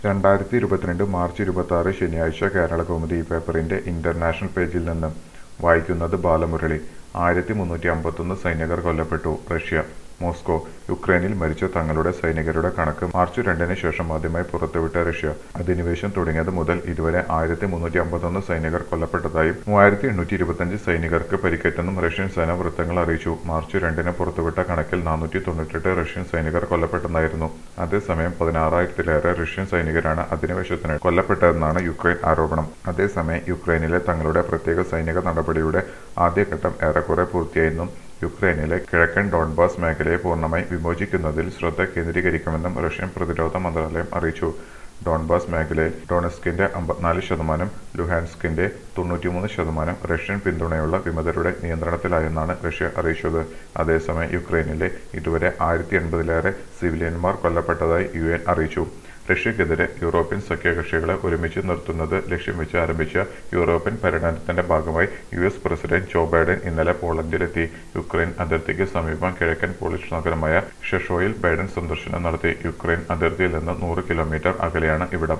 രണ്ടായിരത്തി ഇരുപത്തിരണ്ട് മാർച്ച് ഇരുപത്തി ശനിയാഴ്ച കേരളകൗമുദി പേപ്പറിന്റെ ഇന്റർനാഷണൽ പേജിൽ നിന്ന് വായിക്കുന്നത് ബാലമുരളി ആയിരത്തി മുന്നൂറ്റി അമ്പത്തൊന്ന് സൈനികർ കൊല്ലപ്പെട്ടു റഷ്യ മോസ്കോ യുക്രൈനിൽ മരിച്ച തങ്ങളുടെ സൈനികരുടെ കണക്ക് മാർച്ച് രണ്ടിന് ശേഷം ആദ്യമായി പുറത്തുവിട്ട റഷ്യ അധിനിവേശം തുടങ്ങിയത് മുതൽ ഇതുവരെ ആയിരത്തി മുന്നൂറ്റി അമ്പത്തൊന്ന് സൈനികർ കൊല്ലപ്പെട്ടതായും മൂവായിരത്തി എണ്ണൂറ്റി ഇരുപത്തഞ്ച് സൈനികർക്ക് പരിക്കേറ്റെന്നും റഷ്യൻ സേനാ വൃത്തങ്ങൾ അറിയിച്ചു മാർച്ച് രണ്ടിന് പുറത്തുവിട്ട കണക്കിൽ നാനൂറ്റി തൊണ്ണൂറ്റെട്ട് റഷ്യൻ സൈനികർ കൊല്ലപ്പെട്ടെന്നായിരുന്നു അതേസമയം പതിനാറായിരത്തിലേറെ റഷ്യൻ സൈനികരാണ് അധിനിവേശത്തിന് കൊല്ലപ്പെട്ടതെന്നാണ് യുക്രൈൻ ആരോപണം അതേസമയം യുക്രൈനിലെ തങ്ങളുടെ പ്രത്യേക സൈനിക നടപടിയുടെ ആദ്യഘട്ടം ഏറെക്കുറെ പൂർത്തിയായെന്നും യുക്രൈനിലെ കിഴക്കൻ ഡോൺബാസ് മേഖലയെ പൂർണ്ണമായി വിമോചിക്കുന്നതിൽ ശ്രദ്ധ കേന്ദ്രീകരിക്കുമെന്നും റഷ്യൻ പ്രതിരോധ മന്ത്രാലയം അറിയിച്ചു ഡോൺബാസ് മേഖലയിൽ ഡൊണസ്കിന്റെ അമ്പത്തിനാല് ശതമാനം ലുഹാൻസ്കിന്റെ തൊണ്ണൂറ്റിമൂന്ന് ശതമാനം റഷ്യൻ പിന്തുണയുള്ള വിമതരുടെ നിയന്ത്രണത്തിലായെന്നാണ് റഷ്യ അറിയിച്ചത് അതേസമയം യുക്രൈനിലെ ഇതുവരെ ആയിരത്തി എൺപതിലേറെ സിവിലിയന്മാർ കൊല്ലപ്പെട്ടതായി യു എൻ അറിയിച്ചു റഷ്യക്കെതിരെ യൂറോപ്യൻ സഖ്യകക്ഷികളെ ഒരുമിച്ച് നിർത്തുന്നത് ലക്ഷ്യം വെച്ച് ആരംഭിച്ച യൂറോപ്യൻ പര്യടനത്തിന്റെ ഭാഗമായി U S president Joe Biden ഇന്നലെ പോളണ്ടിലെത്തി യുക്രൈൻ അതിർത്തിക്ക് സമീപം കിഴക്കൻ പോളിഷ് നഗരമായ ഷെഷോയിൽ ബൈഡൻ സന്ദർശനം നടത്തി യുക്രൈൻ അതിർത്തിയിൽ നിന്ന് നൂറ് കിലോമീറ്റർ അകലെയാണ് ഇവിടം